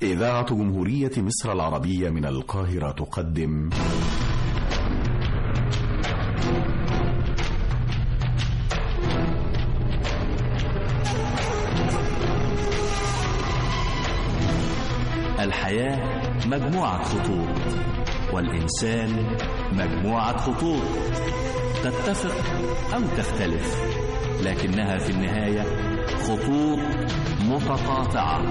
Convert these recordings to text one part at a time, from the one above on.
إذاعة جمهورية مصر العربية من القاهرة تقدم الحياة مجموعة خطوط والإنسان مجموعة خطوط تتفق أو تختلف لكنها في النهاية خطوط متقاطعة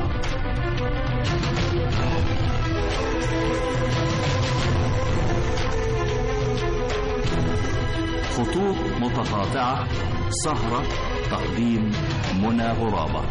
خطوط متقاطعة سهرة تقديم منى غرابة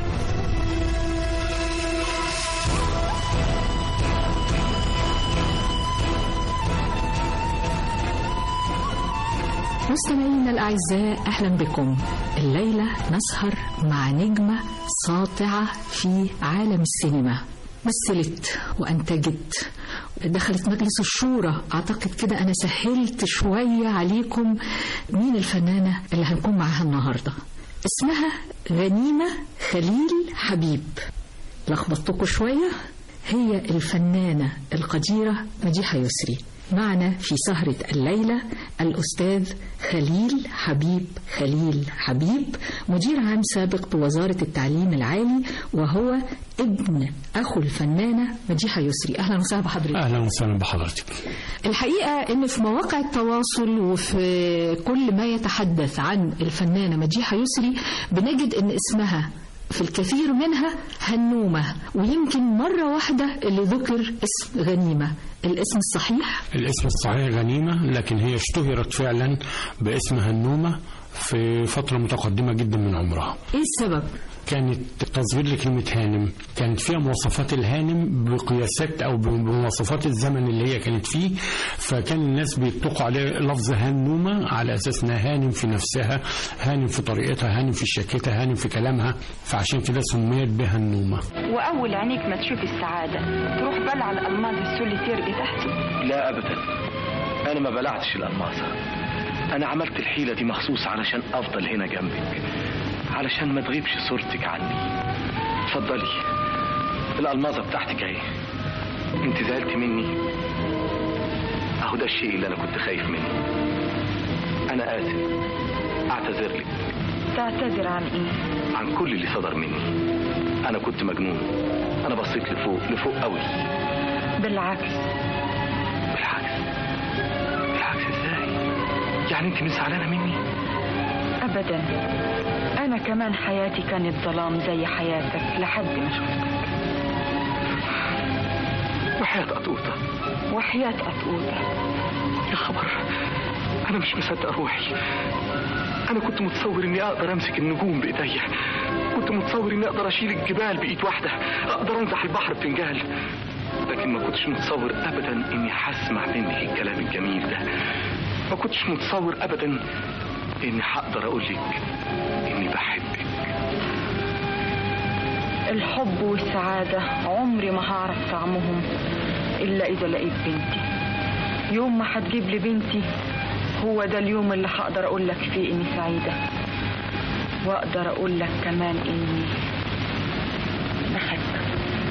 مستمعينا الأعزاء أهلا بكم الليلة نسهر مع نجمة ساطعة في عالم السينما مثلت وأنتجت دخلت مجلس الشورى أعتقد كده أنا سهلت شوية عليكم مين الفنانة اللي هنكون معاها النهاردة اسمها غنيمة خليل حبيب لخبطتكم شوية هي الفنانة القديرة مديحة يسري معنا في سهرة الليلة الأستاذ خليل حبيب خليل حبيب مدير عام سابق بوزارة التعليم العالي وهو ابن أخو الفنانة مديحة يسري أهلا وسهلا بحضرتك أهلا وسهلا بحضرتك الحقيقة أن في مواقع التواصل وفي كل ما يتحدث عن الفنانة مديحة يسري بنجد أن اسمها في الكثير منها هنومة ويمكن مرة واحدة اللي ذكر اسم غنيمة الاسم الصحيح الاسم الصحيح غنيمة لكن هي اشتهرت فعلا باسم هنومة في فترة متقدمة جدا من عمرها ايه السبب؟ كانت تصوير لكلمة هانم كانت فيها مواصفات الهانم بقياسات أو بمواصفات الزمن اللي هي كانت فيه فكان الناس بيطلقوا عليه لفظ هنومة على أساس إنها هانم في نفسها هانم في طريقتها هانم في شكلها هانم في كلامها فعشان كده سميت بهنومة وأول عينيك ما تشوف السعادة تروح بلع الألماظ السوليتير بتاعتي لا ابدا انا ما بلعتش الالماسه انا عملت الحيله دي مخصوص علشان افضل هنا جنبك علشان ما تغيبش صورتك عني اتفضلي الالمازه بتاعتك اهي انت زعلت مني اهو ده الشيء اللي انا كنت خايف منه انا اسف اعتذر لك تعتذر عن إيه؟ عن كل اللي صدر مني انا كنت مجنون انا بصيت لفوق لفوق قوي بالعكس بالعكس بالعكس ازاي يعني انت مش زعلانه مني أبدا أنا كمان حياتي كانت ظلام زي حياتك لحد ما شفتك وحياه قطوطه وحياة قطوطة يا خبر انا مش مصدق روحي انا كنت متصور اني اقدر امسك النجوم بايديا كنت متصور اني اقدر اشيل الجبال بايد واحده اقدر انزح البحر بفنجان لكن ما كنتش متصور ابدا اني هسمع منك الكلام الجميل ده ما كنتش متصور ابدا اني هقدر اقول لك اني بحبك الحب والسعادة عمري ما هعرف طعمهم إلا إذا لقيت بنتي يوم ما هتجيب لي بنتي هو ده اليوم اللي هقدر أقول لك فيه إني سعيدة وأقدر أقول لك كمان إني بحبك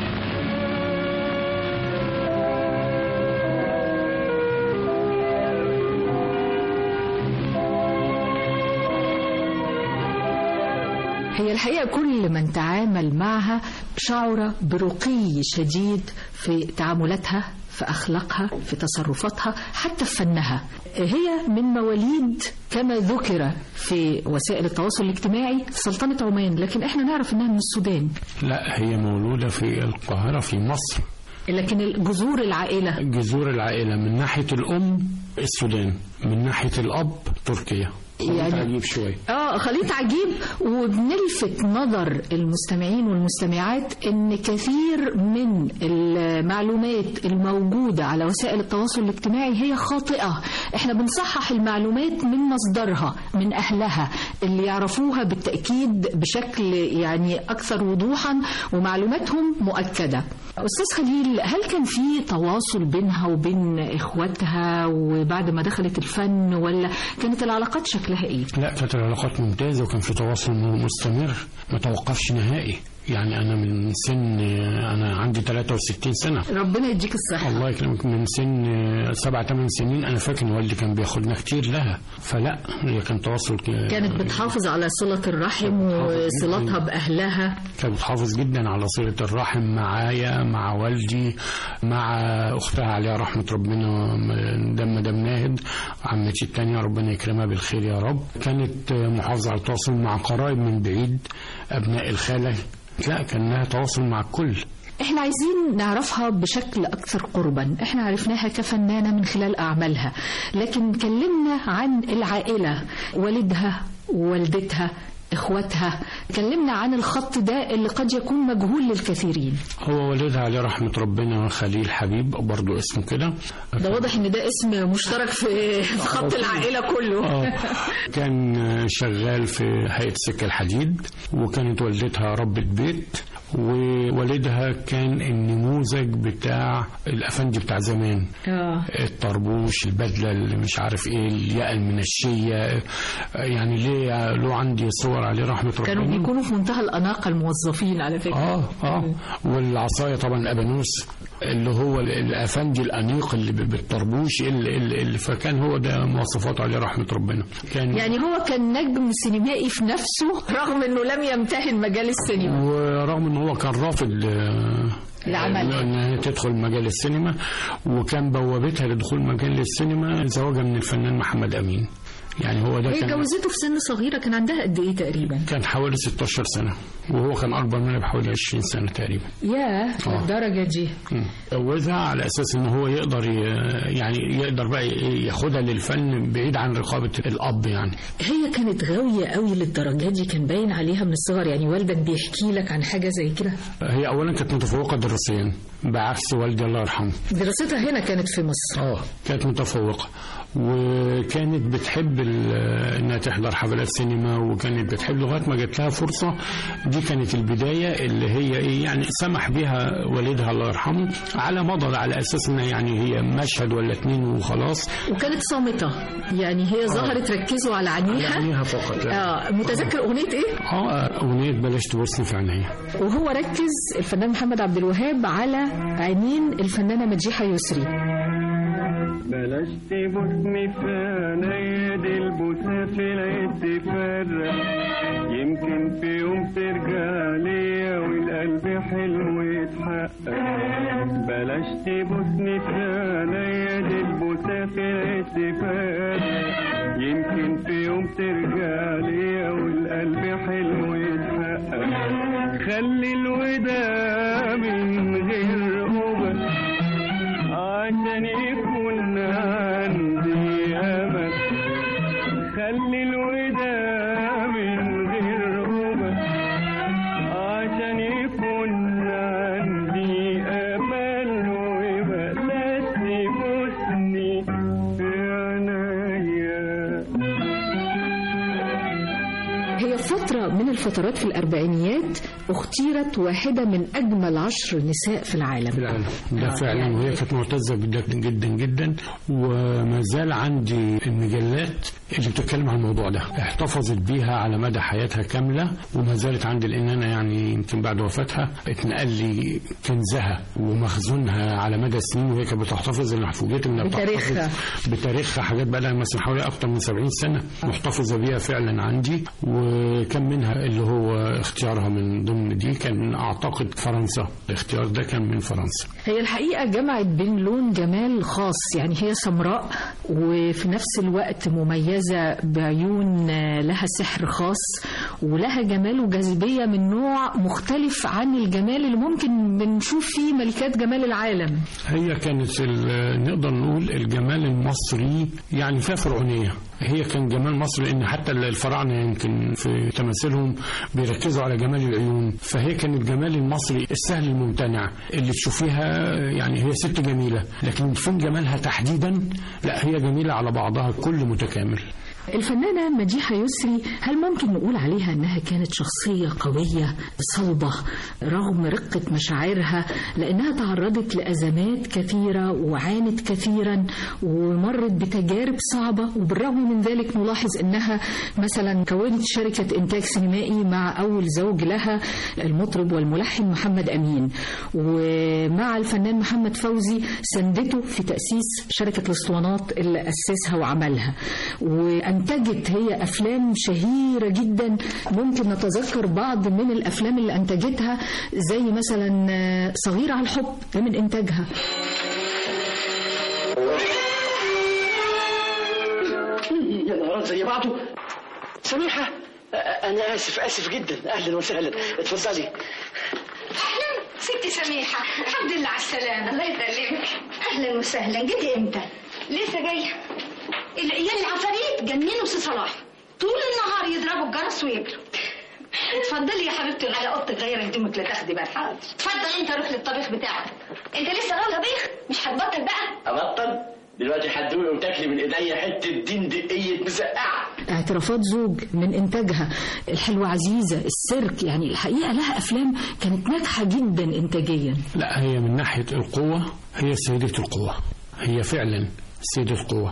هي الحقيقة كل من تعامل معها شعر برقي شديد في تعاملاتها في أخلاقها في تصرفاتها حتى في فنها هي من مواليد كما ذكر في وسائل التواصل الاجتماعي سلطنة عمان لكن احنا نعرف انها من السودان لا هي مولودة في القاهرة في مصر لكن جذور العائلة جذور العائلة من ناحية الأم السودان من ناحية الأب تركيا يعني- يعني عجيب شوية اه خليط عجيب وبنلفت نظر المستمعين والمستمعات ان كثير من المعلومات الموجودة على وسائل التواصل الاجتماعي هي خاطئة احنا بنصحح المعلومات من مصدرها من اهلها اللي يعرفوها بالتأكيد بشكل يعني اكثر وضوحا ومعلوماتهم مؤكدة استاذ خليل هل كان في تواصل بينها وبين اخواتها وبعد ما دخلت الفن ولا كانت العلاقات شكلها ايه لا كانت العلاقات ممتازة وكان في تواصل مستمر ما توقفش نهائي يعني انا من سن انا عندي 63 سنه ربنا يديك الصحة الله يكرمك من سن سبع ثمان سنين انا فاكر ان والدي كان بياخدنا كتير لها فلا هي كان تواصل ك- كانت بتحافظ على صلة الرحم وصلتها بأهلها كانت بتحافظ جدا على صلة الرحم معايا مع والدي مع أختها عليها رحمة ربنا دم مدام ناهد عمتي التانية ربنا يكرمها بالخير يا رب كانت محافظة على التواصل مع قرايب من بعيد أبناء الخالة لا كان لها تواصل مع الكل احنا عايزين نعرفها بشكل اكثر قربا احنا عرفناها كفنانة من خلال اعمالها لكن كلمنا عن العائلة والدها والدتها اخواتها كلمنا عن الخط ده اللي قد يكون مجهول للكثيرين هو والدها عليه رحمة ربنا خليل حبيب برضو اسمه كده ده واضح ان ده اسم مشترك في في خط العائلة كله آه. كان شغال في هيئة سكة الحديد وكانت والدتها ربة بيت ووالدها كان النموذج بتاع الأفندي بتاع زمان اه الطربوش البدلة اللي مش عارف ايه الياقة المنشية يعني ليه له عندي صور عليه رحمة كانوا ربنا بيكونوا في منتهى الأناقة الموظفين على فكرة اه اه والعصايه طبعا الابانوس اللي هو ال- الافندي الانيق اللي ب- بالطربوش اللي, اللي اللي- فكان هو ده مواصفاته عليه رحمه ربنا كان يعني هو كان نجم سينمائي في نفسه رغم انه لم يمتهن مجال السينما ورغم ان هو كان رافض آه، العمل. ان هي تدخل مجال السينما وكان بوابتها لدخول مجال السينما زواجها من الفنان محمد امين يعني هو ده هي كان جوزته في سن صغيرة كان عندها قد ايه تقريبا كان حوالي 16 سنه وهو كان اكبر منها بحوالي 20 سنه تقريبا ياه آه. للدرجة دي مم. جوزها على اساس ان هو يقدر ي- يعني يقدر بقى ي- ياخدها للفن بعيد عن رقابه الاب يعني هي كانت غاوية قوي للدرجة دي كان باين عليها من الصغر يعني والدك بيحكي لك عن حاجة زي كده هي اولا كانت متفوقه دراسيا بعكس والدي الله يرحمه دراستها هنا كانت في مصر اه كانت متفوقه وكانت بتحب ال- انها تحضر حفلات سينما وكانت بتحب لغايه ما جات لها فرصه دي كانت البدايه اللي هي ايه يعني سمح بها والدها الله يرحمه على مضض على اساس انها يعني هي مشهد ولا اتنين وخلاص وكانت صامتة يعني هي ظهرت ركزوا على عينيها عينيها فقط اه متذكر اغنية ايه؟ اه اغنيه بلاش تبصني في عينيا وهو ركز الفنان محمد عبد الوهاب على عينين الفنانة مديحة يسري بلاش تبوسني في عينيا دي البوسة في العيد تفرق يمكن في يوم ترجع ليا والقلب حلو يتحقق بلاش تبوسني في عينيا دي البوسة في العيد تفرق يمكن في يوم ترجع ليا والقلب حلو يتحقق خلي الوداع من غير قبل عشان يكون عندي أمل خلي الوداع من غير قبل عشان يكون عندي أمل وبلاش تبوسني في عينيا هي فترة من الفترات في الأربعينيات اختيرت واحدة من أجمل عشر نساء في العالم فعلا ده فعلا وهي كانت معتزه جدا جدا جدا وما زال عندي المجلات اللي بتتكلم عن الموضوع ده احتفظت بيها على مدى حياتها كامله وما زالت عندي لان انا يعني يمكن بعد وفاتها اتنقل لي كنزها ومخزونها على مدى السنين وهي كانت بتحتفظ انا فوجئت انها بتاريخها. بتحتفظ بتاريخها حاجات بقى لها مثلا حوالي اكتر من 70 سنه محتفظه بيها فعلا عندي وكان منها اللي هو اختيارها من ضمن دي كان اعتقد فرنسا الاختيار ده كان من فرنسا هي الحقيقة جمعت بين لون جمال خاص يعني هي سمراء وفي نفس الوقت مميزة بعيون آه، لها سحر خاص ولها جمال وجاذبية من نوع مختلف عن الجمال اللي ممكن بنشوف فيه ملكات جمال العالم هي كانت ال- نقدر نقول الجمال المصري يعني فيها فرعونية هي كان جمال مصر لان حتى الفراعنه يمكن في تماثيلهم بيركزوا على جمال العيون فهي كان الجمال المصري السهل الممتنع اللي تشوفيها يعني هي ست جميله لكن فين جمالها تحديدا لا هي جميله على بعضها كل متكامل الفنانة مديحة يسري هل ممكن نقول عليها أنها كانت شخصية قوية صلبة رغم رقة مشاعرها لأنها تعرضت لأزمات كثيرة وعانت كثيرا ومرت بتجارب صعبة وبالرغم من ذلك نلاحظ أنها مثلا كونت شركة إنتاج سينمائي مع أول زوج لها المطرب والملحن محمد أمين ومع الفنان محمد فوزي سندته في تأسيس شركة الاسطوانات اللي أسسها وعملها وأنتجت هي أفلام شهيرة جدا ممكن نتذكر بعض من الأفلام اللي أنتجتها زي مثلا صغير على الحب ده من إنتاجها يا نهار زي بعضه سميحة أ- أنا آسف آسف جدا أهلا وسهلا اتفضلي اهلا ستي سميحه الحمد لله على السلامه الله يسلمك اهلا وسهلا جيتي امتى لسه جايه العيال العفاريت جننوا سي صلاح طول النهار يضربوا الجرس ويجروا اتفضلي يا حبيبتي على اوضتك غير هدومك لا تاخدي بالك اتفضل انت روح للطبيخ بتاعك انت لسه غاوي طبيخ مش هتبطل بقى أبطل دلوقتي هتدوقي وتاكلي من إيديا حتة دين دقية مسقعة اعترافات زوج من إنتاجها الحلوة عزيزة السيرك يعني الحقيقة لها أفلام كانت ناجحة جدا إنتاجيا لا هي من ناحية القوة هي سيدة القوة هي فعلا سيدة القوة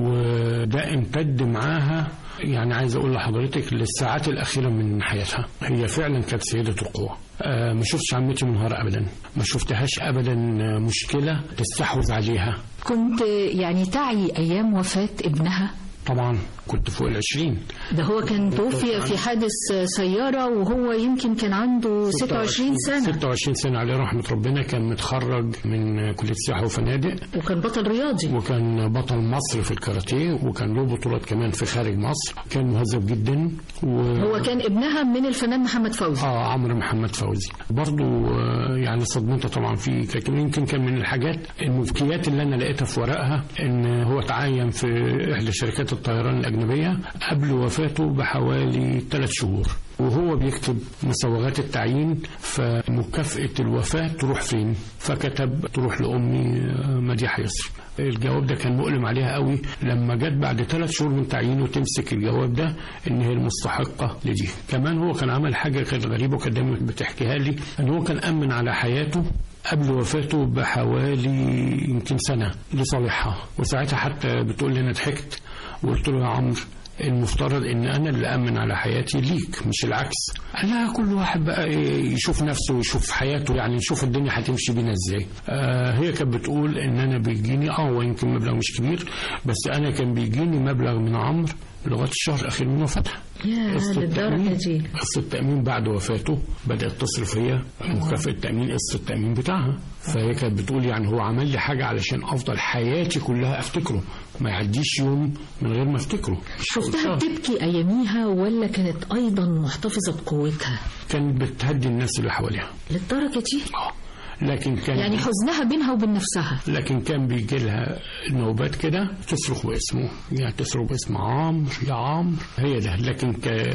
وده امتد معاها يعني عايز اقول لحضرتك للساعات الاخيره من حياتها هي فعلا كانت سيده القوه آه ما شفتش عمتي منهار ابدا ما شفتهاش ابدا مشكله تستحوذ عليها كنت يعني تعي أيام وفاة ابنها طبعا كنت فوق العشرين ده هو كان توفي في حادث سيارة وهو يمكن كان عنده 26 سنة 26 سنه عليه رحمه ربنا كان متخرج من كليه سياحه وفنادق وكان بطل رياضي وكان بطل مصر في الكاراتيه وكان له بطولات كمان في خارج مصر كان مهذب جدا و... هو كان ابنها من الفنان محمد فوزي اه عمرو محمد فوزي برضو آه، يعني صدمتها طبعا في كان يمكن كان من الحاجات المبكيات اللي انا لقيتها في ورقها ان هو تعين في احدى شركات الطيران الاجنبيه قبل وفاته بحوالي ثلاث شهور وهو بيكتب مسوغات التعيين فمكافأة الوفاة تروح فين فكتب تروح لأمي آه، مديحة يسري الجواب ده كان مؤلم عليها قوي لما جت بعد ثلاث شهور من تعيينه تمسك الجواب ده ان هي المستحقه لدي كمان هو كان عمل حاجه كانت غريبه وكانت دايما بتحكيها لي ان هو كان امن على حياته قبل وفاته بحوالي يمكن سنه لصالحها وساعتها حتى بتقول لي انا ضحكت وقلت له يا عمرو المفترض ان انا اللي امن على حياتي ليك مش العكس قال لها كل واحد بقى إيه يشوف نفسه ويشوف حياته يعني نشوف الدنيا هتمشي بينا ازاي آه هي كانت بتقول ان انا بيجيني اه ويمكن مبلغ مش كبير بس انا كان بيجيني مبلغ من عمرو لغايه الشهر الاخير من وفاتها يا قصة للدرجة التأمين دي قصة التأمين بعد وفاته بدأت تصرف هي مكافأة التأمين قصة التأمين بتاعها فهي كانت بتقول يعني هو عمل لي حاجة علشان أفضل حياتي كلها أفتكره ما يعديش يوم من غير ما أفتكره شفتها بتبكي أياميها ولا كانت أيضا محتفظة بقوتها كانت بتهدي الناس اللي حواليها للدرجة دي آه. لكن كان يعني حزنها بينها وبين نفسها لكن كان بيجي لها نوبات كده تصرخ باسمه يعني تصرخ باسم عمرو يا عمرو هي ده لكن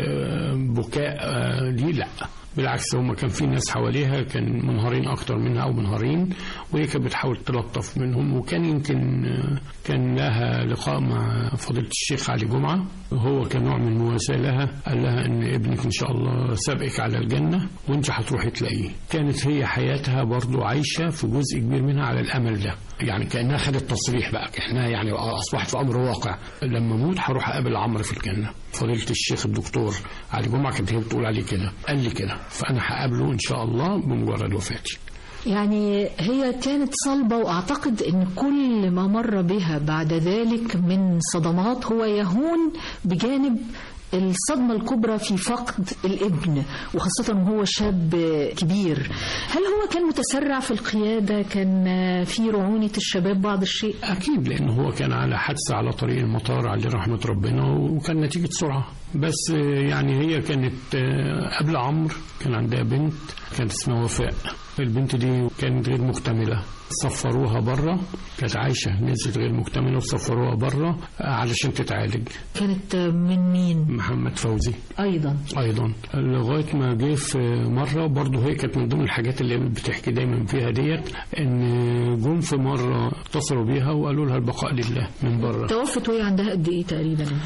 كبكاء آه، دي لا بالعكس هما كان في ناس حواليها كان منهارين اكتر منها او منهارين وهي كانت بتحاول تلطف منهم وكان يمكن آه، كان لها لقاء مع فضيله الشيخ علي جمعه هو كان نوع من المواساه لها قال لها ان ابنك ان شاء الله سابقك على الجنه وانت هتروحي تلاقيه كانت هي حياتها برضو عايشه في جزء كبير منها على الامل ده يعني كانها خدت تصريح بقى احنا يعني اصبحت في امر واقع لما اموت هروح اقابل عمرو في الجنه فضيله الشيخ الدكتور علي جمعه كانت هي بتقول عليه كده قال لي كده فانا هقابله ان شاء الله بمجرد وفاتي يعني هي كانت صلبة وأعتقد أن كل ما مر بها بعد ذلك من صدمات هو يهون بجانب الصدمة الكبرى في فقد الابن وخاصة وهو شاب كبير هل هو كان متسرع في القيادة كان في رعونة الشباب بعض الشيء اكيد لان هو كان على حادثه على طريق المطار عليه رحمه ربنا وكان نتيجه سرعه بس آه، يعني هي كانت آه، قبل عمرو كان عندها بنت كانت اسمها وفاء البنت دي كانت غير مكتمله سفروها بره كانت عايشه نزلت غير مكتمله وسفروها بره علشان تتعالج كانت من مين محمد فوزي أيضا ايضا لغايه ما جه في مره برضه هي كانت من ضمن الحاجات اللي بتحكي دايما فيها ديت ان جم في مره اتصلوا بيها وقالوا لها البقاء لله من بره توفت وهي عندها قد إيه تقريبا البنت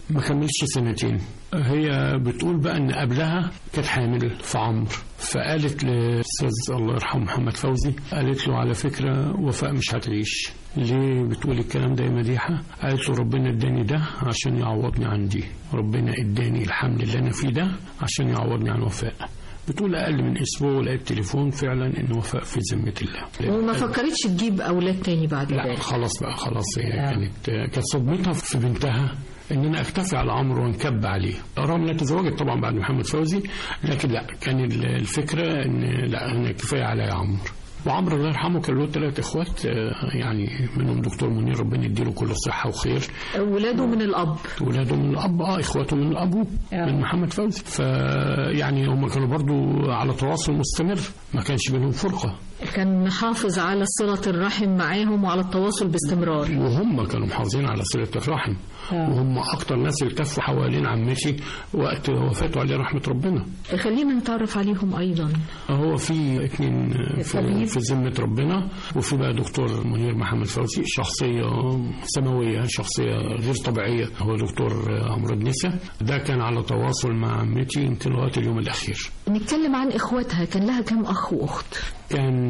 ما كملش سنتين هي بتقول بقى ان قبلها كانت حامل في عمرو فقالت للاستاذ الله يرحمه محمد فوزي قالت له على فكره وفاء مش هتعيش ليه بتقول الكلام ده يا مديحه قالت له ربنا اداني ده عشان يعوضني عن دي ربنا اداني الحمل اللي انا فيه ده عشان يعوضني عن وفاء بتقول اقل من اسبوع لقيت تليفون فعلا ان وفاء في ذمه الله وما فكرتش تجيب اولاد تاني بعد لا ذلك خلاص بقى خلاص هي آه. كانت كانت صدمتها في بنتها ان انا اكتفي على عمرو وانكب عليه رغم انها تزوجت طبعا بعد محمد فوزي لكن لا كان ال- الفكره ان لا انا كفايه عليا عمرو وعمرو الله يرحمه كان له ثلاث اخوات آه، يعني منهم دكتور منير ربنا يديله كل صحه وخير ولاده من الاب ولاده من الاب اه اخواته من ابوه آه. من محمد فوزي فيعني هم كانوا برضو على تواصل مستمر ما كانش بينهم فرقه كان حافظ على صله الرحم معاهم وعلى التواصل باستمرار وهم كانوا محافظين على صلة الرحم آه. وهم أكتر ناس التفوا حوالين عمتي وقت وفاته عليه رحمة ربنا خلينا نتعرف عليهم ايضا هو في اتنين في, طبيب. في ذمة ربنا وفي بقى دكتور منير محمد فوزي شخصية سماوية شخصية غير طبيعية هو دكتور عمرو النسا ده كان على تواصل مع عمتي يمكن لغاية اليوم الأخير نتكلم عن اخواتها كان لها كم اخ واخت كان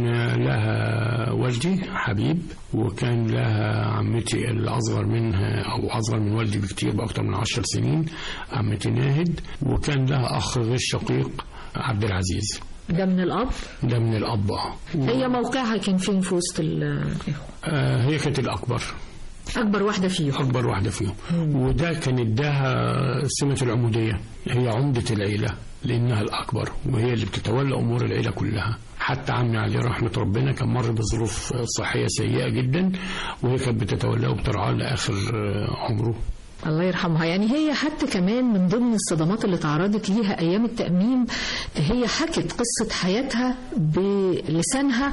لها والدي حبيب وكان لها عمتي الأصغر منها أو أصغر من والدي بكتير بأكتر من عشر سنين عمتي ناهد وكان لها أخ غير شقيق عبد العزيز ده من الاب ده من الأب آه. هي موقعها كان فين في وسط الاخوه آه، هي كانت الأكبر اكبر واحده فيهم أكبر واحدة فيهم وده كان اداها سمة العمودية هي عمدة العيلة لأنها الأكبر وهي اللي بتتولى أمور العيلة كلها حتى عمي عليه رحمة ربنا كان مر بظروف صحية سيئة جدا وهي كانت بتتولاه وبترعاه لآخر عمره الله يرحمها يعني هي حتى كمان من ضمن الصدمات اللي تعرضت ليها ايام التأميم هي حكت قصة حياتها بلسانها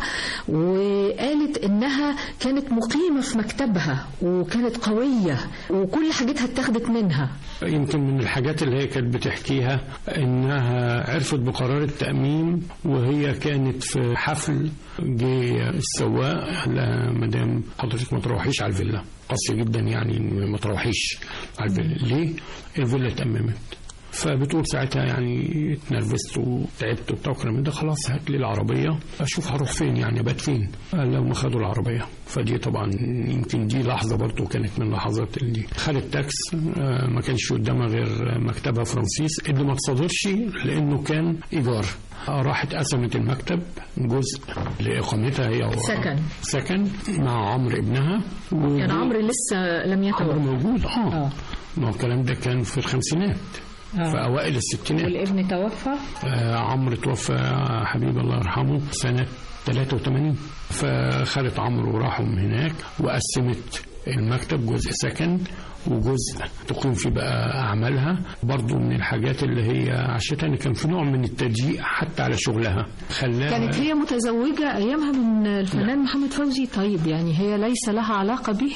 وقالت انها كانت مقيمة في مكتبها وكانت قوية وكل حاجتها اتاخدت منها يمكن من الحاجات اللي هي كانت بتحكيها انها عرفت بقرار التأميم وهي كانت في حفل جه السواق قال لها مدام حضرتك ما تروحيش على الفيلا قاسية جدا يعني ما تروحيش على الفيلا ليه؟ الفيلا اتأممت فبتقول ساعتها يعني اتنرفزت وتعبت وبتاع وكلام من ده خلاص هات لي العربيه اشوف هروح فين يعني ابات فين قال لو ما خدوا العربيه فدي طبعا يمكن دي لحظه برضه كانت من لحظات اللي دي خدت تاكس آه، ما كانش قدامها غير مكتبها فرانسيس اللي ما تصادرش لانه كان ايجار آه، راحت قسمت المكتب جزء لاقامتها هي و- سكن. سكن مع عمرو ابنها و- كان عمرو لسه لم عمرو يتوفى موجود اه آه. ما هو الكلام ده كان في الخمسينات آه. في اوائل الستينات والابن توفى آه عمرو توفى حبيب الله يرحمه سنة 83 فخدت عمرو وراحوا من هناك وقسمت المكتب جزء سكن وجزء تقيم فيه بقى أعمالها برضو من الحاجات اللي هي عشتها إن كان في نوع من التضييق حتى على شغلها خلاها كانت هي متزوجة أيامها من الفنان محمد فوزي طيب يعني هي ليس لها علاقة به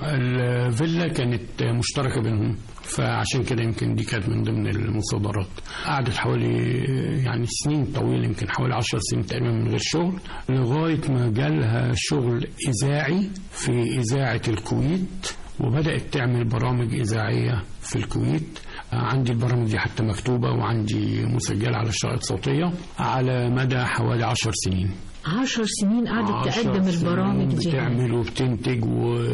الفيلا كانت مشتركة بينهم فعشان كده يمكن دي كانت من ضمن المصادرات قعدت حوالي يعني سنين طويلة يمكن حوالي عشر سنين تقريبا من غير شغل لغاية ما جالها شغل إذاعي في إذاعة الكويت وبدأت تعمل برامج إذاعية في الكويت عندي البرامج دي حتى مكتوبة وعندي مسجلة على شرائط صوتية على مدى حوالي عشر سنين عشر سنين قعدت عشر تقدم سنين البرامج دي بتعمل وبتنتج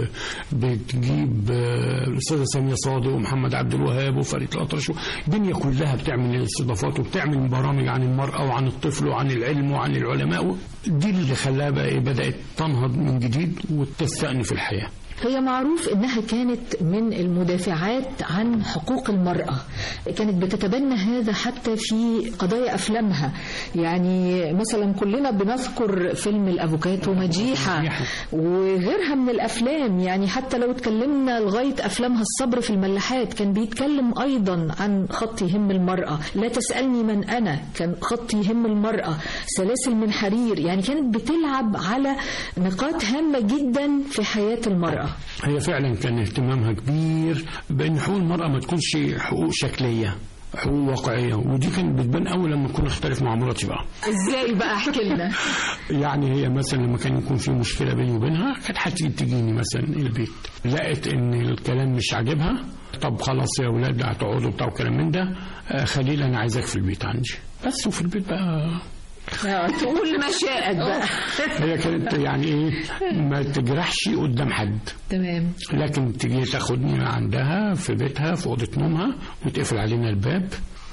وبتجيب آه، الاستاذه ساميه صادق ومحمد عبد الوهاب وفريد الاطرش الدنيا كلها بتعمل استضافات وبتعمل برامج عن المراه وعن الطفل وعن العلم وعن العلماء دي اللي خلاها بقى إيه بدات تنهض من جديد وتستأنف الحياه هي معروف انها كانت من المدافعات عن حقوق المرأة كانت بتتبنى هذا حتى في قضايا افلامها يعني مثلا كلنا بنذكر فيلم الافوكاتو مديحة وغيرها من الافلام يعني حتى لو اتكلمنا لغاية افلامها الصبر في الملاحات كان بيتكلم ايضا عن خط يهم المرأة لا تسألني من انا كان خط يهم المرأة سلاسل من حرير يعني كانت بتلعب على نقاط هامة جدا في حياة المرأة هي فعلا كان اهتمامها كبير بان حقوق المراه ما تكونش حقوق شكليه حقوق واقعيه ودي كانت بتبان اول لما كنا نختلف مع مراتي بقى ازاي بقى احكي لنا يعني هي مثلا لما كان يكون في مشكله بيني وبينها كانت هتيجي تجيني مثلا البيت لقت ان الكلام مش عاجبها طب خلاص يا اولاد هتقعدوا بتاع وكلام من ده آه، خليل انا عايزاك في البيت عندي بس وفي البيت بقى تقول ما شاءت بقى هي كانت يعني ايه ما تجرحش قدام حد تمام لكن تجي تاخدني عندها في بيتها في اوضه نومها وتقفل علينا الباب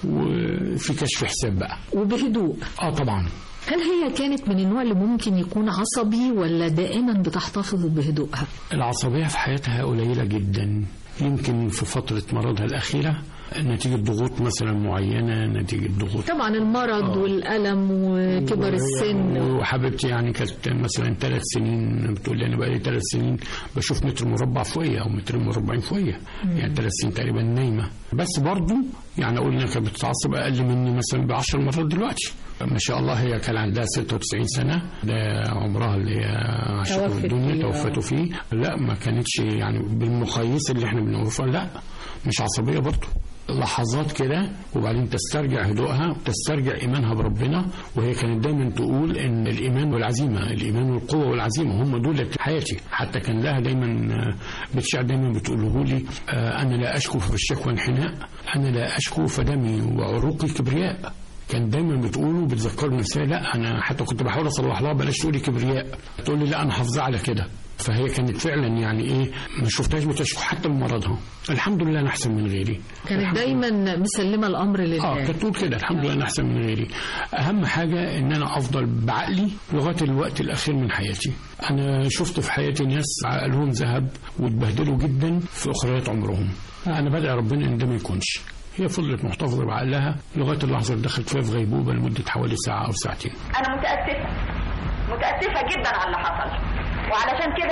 وفي كشف حساب بقى وبهدوء اه طبعا هل هي كانت من النوع اللي ممكن يكون عصبي ولا دائما بتحتفظ بهدوءها العصبية في حياتها قليلة جدا يمكن في فترة مرضها الأخيرة نتيجة ضغوط مثلا معينة نتيجة ضغوط طبعا المرض والألم وكبر السن وحبيبتي يعني كانت مثلا ثلاث سنين بتقول لي انا بقالي ثلاث سنين بشوف متر مربع فوقيه او متر مربعين فوقيه يعني ثلاث سنين تقريبا نايمه بس برضو يعني اقول انها كانت بتتعصب اقل مني مثلا ب 10 مرات دلوقتي ما شاء الله هي كان عندها 96 سنه ده عمرها اللي هي عاشته توفت في الدنيا فيه، آه. توفته فيه لا ما كانتش يعني بالمقاييس اللي احنا بنعرفها لا مش عصبيه برضو لحظات كده وبعدين تسترجع هدوءها تسترجع ايمانها بربنا وهي كانت دايما تقول ان الايمان والعزيمه الايمان والقوه والعزيمه هم دول حياتي حتى كان لها دايما آه، بتشعر دايما بتقوله لي آه، انا لا اشكو في الشكوى انحناء انا لا اشكو فدمي وعروقي كبرياء كان دايما بتقوله بتذكرني نفسها لا انا حتى كنت بحاول اصلح لها بلاش تقولي كبرياء تقول لي لا انا حافظه على كده فهي كانت فعلا يعني ايه ما شفتهاش بتشكو حتى من مرضها الحمد لله انا احسن من غيري كانت دايما مسلمة الأمر اه لله كانت تقول كده الحمد لله انا احسن من غيري اهم حاجه ان انا افضل بعقلي لغايه الوقت الاخير من حياتي انا شفت في حياتي ناس عقلهم ذهب واتبهدلوا جدا في اخريات عمرهم انا بدعي ربنا ان ده ما يكونش هي فضلت محتفظه بعقلها لغايه اللحظه اللي دخلت فيها في غيبوبه لمده حوالي ساعه او ساعتين انا متاسفه متاسفه جدا على اللي حصل وعلشان كده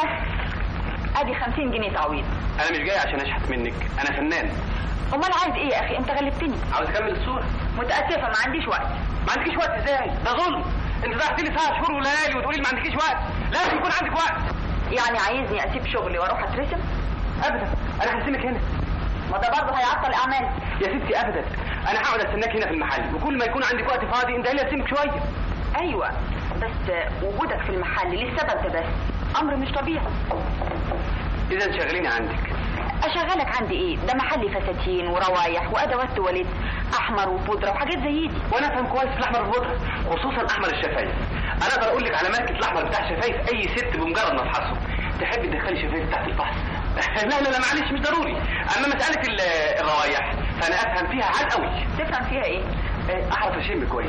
ادي 50 جنيه تعويض انا مش جاي عشان اشحت منك انا فنان امال عايز ايه يا اخي انت غلبتني عاوز اكمل الصوره متاسفه ما عنديش وقت ما عندكيش وقت ازاي ده ظلم انت ضيعت لي ساعه شهور وليالي وتقولي لي ما عندكيش وقت لازم يكون عندك وقت يعني عايزني اسيب شغلي واروح اترسم ابدا انا هرسمك هنا ما ده برضه هيعطل اعمالي يا ستي ابدا انا هقعد استناك هنا في المحل وكل ما يكون عندك وقت فاضي انت لي ارسمك شويه ايوه بس وجودك في المحل للسبب ده بس امر مش طبيعي اذا شغليني عندك اشغلك عندي ايه ده محل فساتين وروايح وادوات تواليت احمر وبودره وحاجات زي دي وانا افهم كويس في الاحمر والبودره خصوصا احمر الشفايف انا اقدر اقول لك على ماركه الاحمر بتاع شفايف اي ست بمجرد ما افحصه تحبي تدخلي شفايف تحت الفحص لا لا لا معلش مش ضروري اما مساله ال- الروايح فانا افهم فيها عاد قوي تفهم فيها ايه إيه، اعرف اشم كويس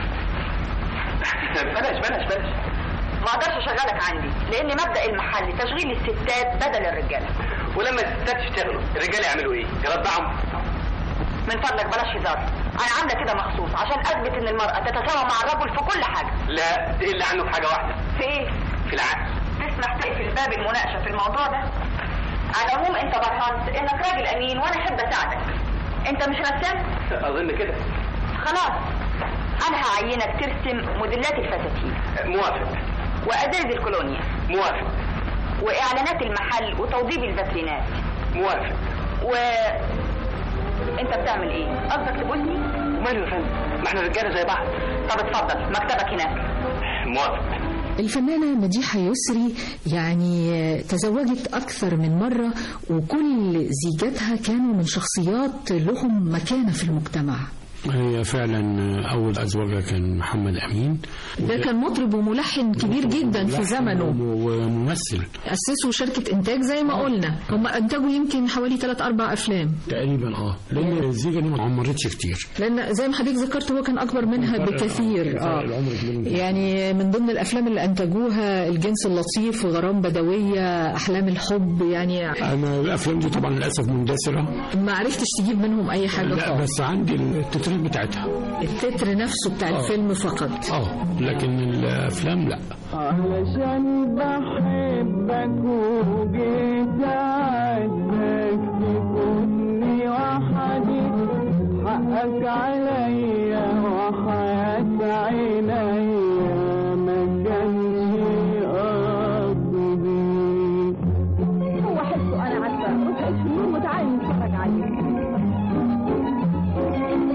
بلاش بلاش بلاش ما اقدرش اشغلك عندي لان مبدا المحل تشغيل الستات بدل الرجاله ولما الستات يشتغلوا الرجاله يعملوا ايه؟ يرضعهم من فضلك بلاش هزار انا عامله كده مخصوص عشان اثبت ان المراه تتساوى مع الرجل في كل حاجه لا تقل عنه في حاجه واحده في ايه في العقل تسمح تقفل باب المناقشه في الموضوع ده على العموم انت برهنت انك راجل امين وانا احب اساعدك انت مش رسام اظن كده خلاص انا هعينك ترسم موديلات الفساتين موافق وازاز الكولونيا موافق واعلانات المحل وتوضيب الفاترينات موافق و انت بتعمل ايه قصدك تبني وماله يا فندم ما احنا رجاله زي بعض طب اتفضل مكتبك هناك موافق الفنانة مديحة يسري يعني تزوجت أكثر من مرة وكل زيجاتها كانوا من شخصيات لهم مكانة في المجتمع هي فعلا اول ازواجها كان محمد امين ده كان مطرب وملحن كبير جدا في زمنه وممثل أسسوا شركة إنتاج زي ما قلنا هم أنتجوا يمكن حوالي 3 أربع أفلام تقريبا اه لان الزيجه دي ما عمرتش كتير لأن زي ما حضرتك ذكرت هو كان أكبر منها بكثير اه آه. العمر كبير من يعني من ضمن الأفلام اللي أنتجوها الجنس اللطيف غرام بدوية أحلام الحب يعني انا الافلام دي طبعا للاسف مندثره ما عرفتش تجيب منهم أي حاجة لا خالص بس عندي التترات بتاعتها التتر نفسه بتاع آه. الفيلم فقط اه لكن الافلام لا علشان بحبك وجيت عايزك تكوني وحدي حقك عليا وحياة عينيا ما كانش قصدي هو حسه انا عارفه روح اشوفه وتعالي نتفرج عليه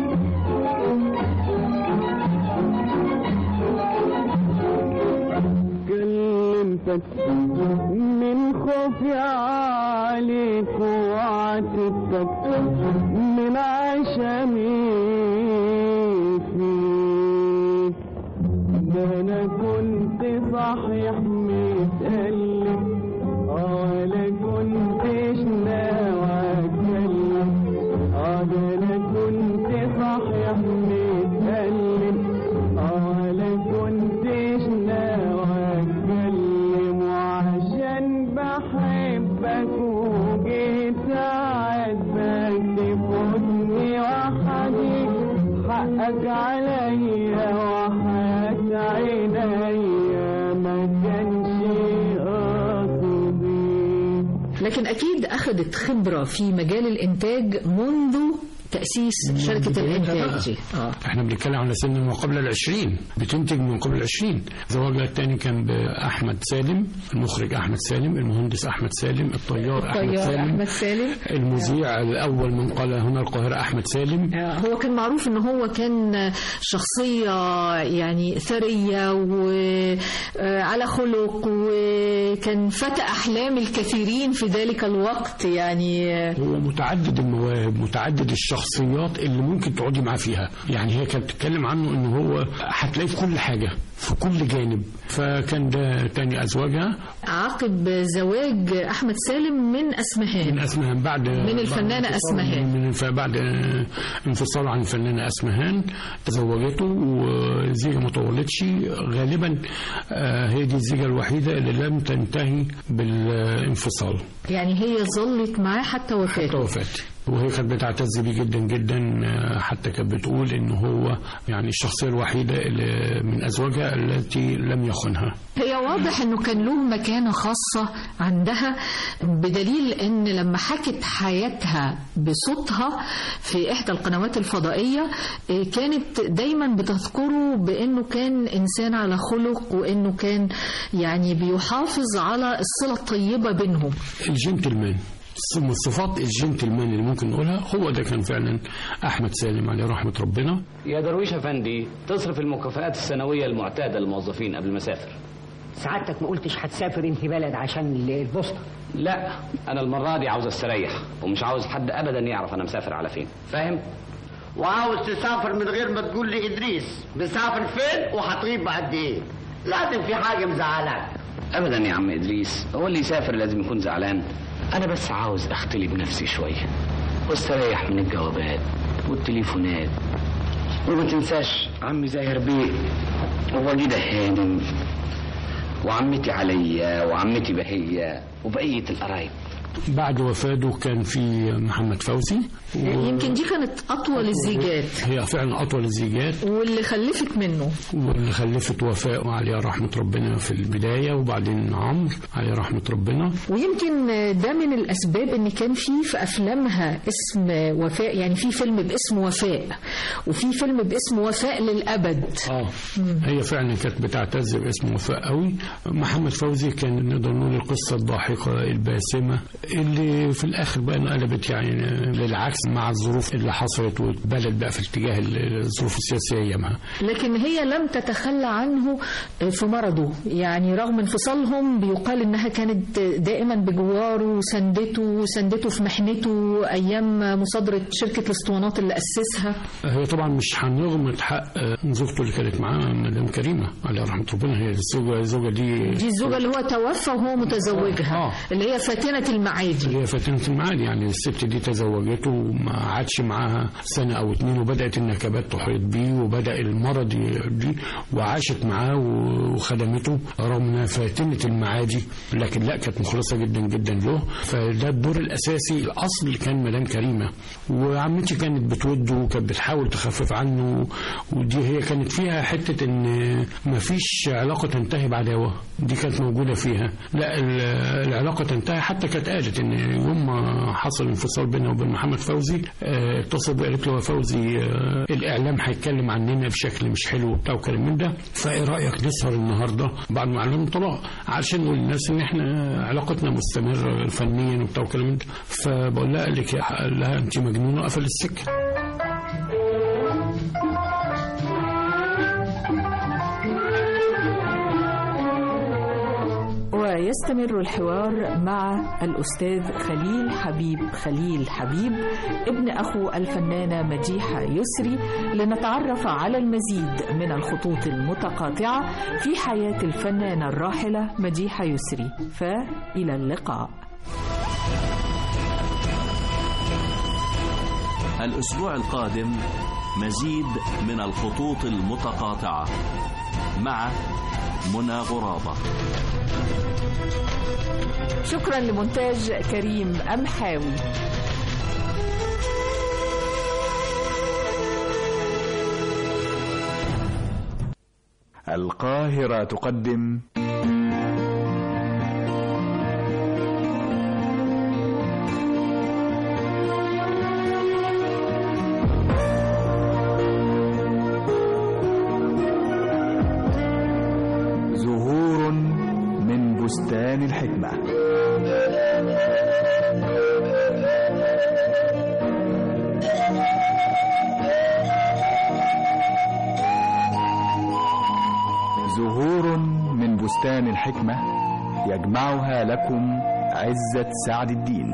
عاتبتك من خوفي عليك وعاتبتك من عشمي فيك ده انا كنت صحيح متألم ولا كنتش ناوي اتكلم اه ده انا كنت صحيح متألم ولا كنتش ناوي اتكلم وعشان بحبك وجيت اعاتبك تفوتني وحدي حقك عليا وحياة عينيا ما كانش قصدي لكن أكيد أخذت خبرة في مجال الإنتاج منذ تأسيس شركة الإنتاج دي آه. احنا بنتكلم على سن ما قبل العشرين بتنتج من قبل العشرين زواجها الثاني كان بأحمد سالم المخرج أحمد سالم المهندس أحمد سالم الطيار أحمد طيار سالم أحمد سالم المذيع الأول من قال هنا القاهرة أحمد سالم آه، هو كان معروف ان هو كان شخصية يعني ثرية وعلى خلق وكان فتى أحلام الكثيرين في ذلك الوقت يعني آه، هو متعدد المواهب متعدد الشخصيات اللي ممكن تقعدي معاه فيها يعني هي كانت بتتكلم عنه ان هو هتلاقيه في كل حاجة في كل جانب فكان ده تاني أزواجها عقب زواج أحمد سالم من أسمهان من أسمهان بعد من الفنانة بعد أسمهان. من ف- بعد آه، انفصال عن الفنانة أسمهان تزوجته وزيجة ما طولتش غالبا آه، هي دي الزيجة الوحيدة اللي لم تنتهي بالانفصال يعني هي ظلت معاه حتى وفاته وفاته وهي كانت بتعتز بيه جدا جدا آه، حتى كانت بتقول ان هو يعني الشخصيه الوحيده اللي من ازواجها التي لم يخنها هي واضح انه كان له مكانة خاصة عندها بدليل ان لما حكت حياتها بصوتها في احدى القنوات الفضائية إيه، كانت دايما بتذكره بانه كان انسان على خلق وانه كان يعني بيحافظ على الصلة الطيبة بينهم الجنتلمان من صفات الجنتلمان اللي ممكن نقولها هو ده كان فعلا احمد سالم عليه رحمه ربنا يا درويش افندي تصرف المكافآت السنوية المعتادة للموظفين قبل ما اسافر سعادتك ما قلتش هتسافر انت بلد عشان البوسطة لا انا المرة دي عاوز استريح ومش عاوز حد ابدا يعرف انا مسافر على فين فاهم وعاوز تسافر من غير ما تقول لي ادريس مسافر فين وهتغيب بعد ايه لازم في حاجه مزعلاك ابدا يا عم ادريس هو اللي يسافر لازم يكون زعلان انا بس عاوز اختلي بنفسي شوية واستريح من الجوابات والتليفونات وما تنساش عمي زاهر بيه ووليدة هانم وعمتي عليا وعمتي بهية وبقية القرايب بعد وفاته كان في محمد فوزي و- يمكن دي كانت اطول الزيجات هي فعلا اطول الزيجات واللي خلفت منه واللي خلفت وفاء عليها رحمه ربنا في البدايه وبعدين عمرو عليه رحمه ربنا ويمكن ده من الاسباب ان كان في في افلامها اسم وفاء يعني في فيلم باسم وفاء وفي فيلم باسم وفاء للابد اه هي فعلا كانت بتعتز باسم وفاء قوي محمد فوزي كان نقدر نقول القصه الضاحكه الباسمه اللي في الاخر بقى انقلبت يعني للعكس مع الظروف اللي حصلت والبلد بقى في اتجاه الظروف السياسيه ايامها لكن هي لم تتخلى عنه في مرضه يعني رغم انفصالهم بيقال انها كانت دائما بجواره وسندته وسندته في محنته ايام مصادره شركه الاسطوانات اللي اسسها هي طبعا مش هنغمض حق زوجته اللي كانت معاه مدام كريمه عليها رحمه ربنا هي الزوجه الزوجه دي دي الزوجه اللي هو توفى وهو متزوجها اللي هي فاتنه المعادي اللي هي فاتنة المعادي يعني الست دي تزوجته وما عادش معاها سنة أو اتنين وبدأت النكبات تحيط بيه وبدأ المرض دي وعاشت معاه وخدمته رغم انها فاتنة المعادي لكن لا كانت مخلصة جدا جدا له فده الدور الأساسي الأصل كان مدام كريمة وعمتي كانت بتوده وكانت بتحاول تخفف عنه ودي هي كانت فيها حتة إن ما فيش علاقة تنتهي بعداوة دي كانت موجودة فيها لا العلاقة تنتهي حتى كانت قالت إن يوم ما حصل انفصال بينها وبين محمد فوزي اه اتصل بي قالت له يا فوزي اه الإعلام هيتكلم عننا بشكل مش حلو وبتاع وكلام من ده فإيه رأيك نسهر النهاردة بعد ما أعلنوا الطلاق عشان نقول للناس إن إحنا علاقتنا مستمرة فنيا وبتاع وكلام من ده فبقول لها قال لك قال لها أنت مجنونة وقفل السكة ويستمر الحوار مع الأستاذ خليل حبيب خليل حبيب ابن أخو الفنانة مديحة يسري لنتعرف على المزيد من الخطوط المتقاطعة في حياة الفنانة الراحلة مديحة يسري فإلى اللقاء الأسبوع القادم مزيد من الخطوط المتقاطعة مع منى غرابة شكرا لمونتاج كريم أمحاوي القاهرة تقدم زهور من بستان الحكمة زهور من بستان الحكمة يجمعها لكم عزة سعد الدين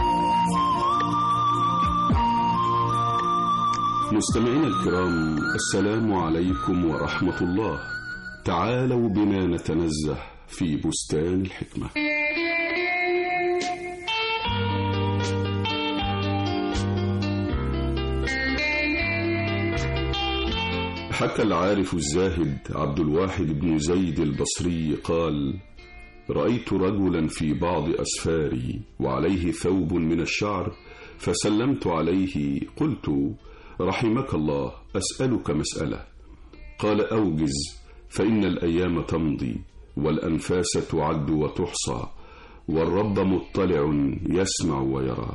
مستمعينا الكرام السلام عليكم ورحمة الله تعالوا بنا نتنزه في بستان الحكمة حكى العارف الزاهد عبد الواحد بن زيد البصري قال رأيت رجلا في بعض أسفاري وعليه ثوب من الشعر فسلمت عليه قلت رحمك الله أسألك مسألة قال أوجز فإن الأيام تمضي والأنفاس تعد وتحصى والرب مطلع يسمع ويرى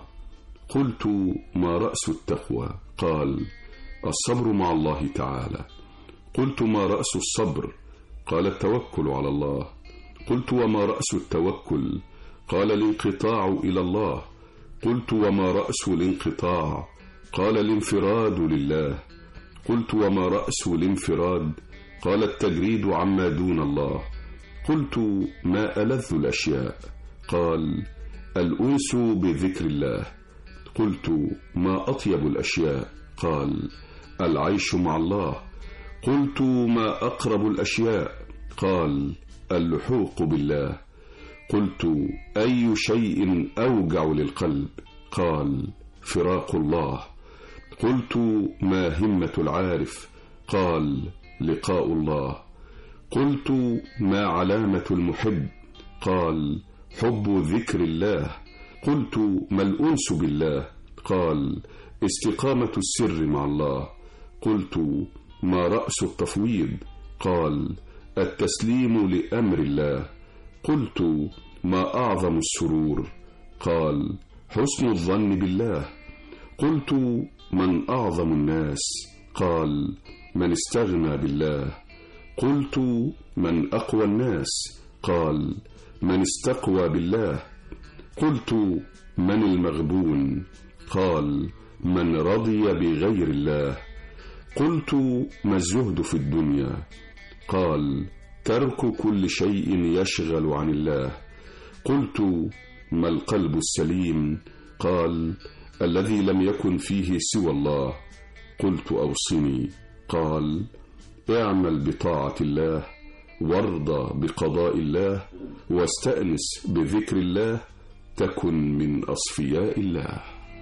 قلت ما رأس التقوى قال الصبر مع الله تعالى قلت ما رأس الصبر قال التوكل على الله قلت وما رأس التوكل قال الانقطاع إلى الله قلت وما رأس الانقطاع قال الانفراد لله قلت وما رأس الانفراد قال التجريد عما دون الله قلت ما ألذ الأشياء قال الأنس بذكر الله قلت ما أطيب الأشياء قال العيش مع الله قلت ما أقرب الأشياء قال اللحوق بالله قلت أي شيء أوجع للقلب قال فراق الله قلت ما همة العارف قال لقاء الله قلت ما علامة المحب قال حب ذكر الله قلت ما الأنس بالله قال استقامة السر مع الله قلت ما رأس التفويض قال التسليم لأمر الله قلت ما أعظم السرور قال حسن الظن بالله قلت من أعظم الناس قال من استغنى بالله قلت من أقوى الناس قال من استقوى بالله قلت من المغبون قال من رضي بغير الله قلت ما الزهد في الدنيا قال ترك كل شيء يشغل عن الله قلت ما القلب السليم قال الذي لم يكن فيه سوى الله قلت أوصني قال اعمل بطاعة الله وارضى بقضاء الله واستأنس بذكر الله تكن من أصفياء الله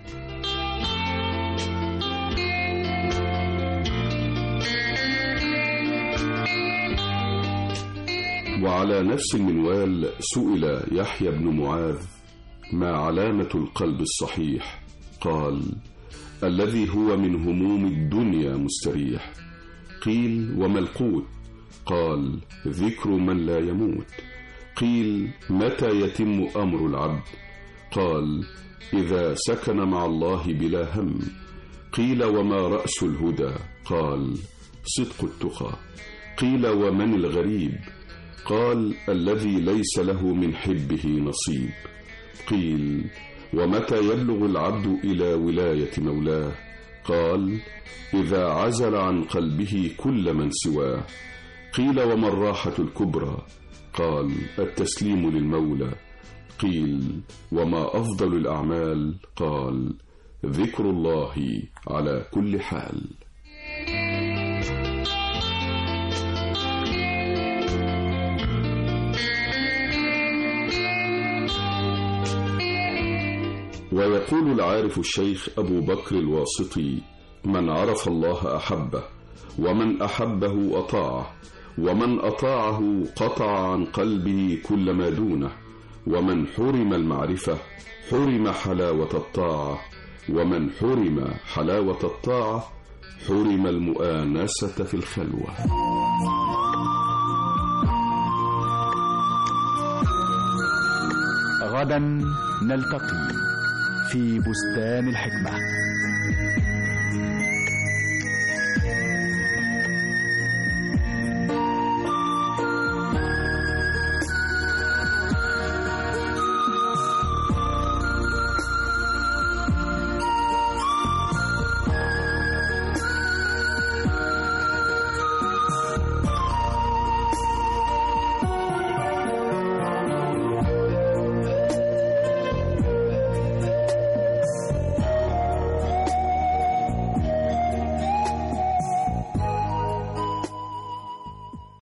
وعلى نفس المنوال سئل يحيى بن معاذ ما علامة القلب الصحيح قال الذي هو من هموم الدنيا مستريح قيل وما القوت قال ذكر من لا يموت قيل متى يتم أمر العبد قال إذا سكن مع الله بلا هم قيل وما رأس الهدى قال صدق التقى قيل ومن الغريب قال الذي ليس له من حبه نصيب قيل ومتى يبلغ العبد إلى ولاية مولاه قال إذا عزل عن قلبه كل من سواه قيل وما الراحة الكبرى قال التسليم للمولى قيل وما أفضل الأعمال قال ذكر الله على كل حال ويقول العارف الشيخ أبو بكر الواسطي من عرف الله أحبه ومن أحبه أطاعه ومن أطاعه قطع عن قلبه كل ما دونه ومن حرم المعرفة حرم حلاوة الطاعة ومن حرم حلاوة الطاعة حرم المؤانسة في الخلوة غدا نلتقي في بستان الحكمة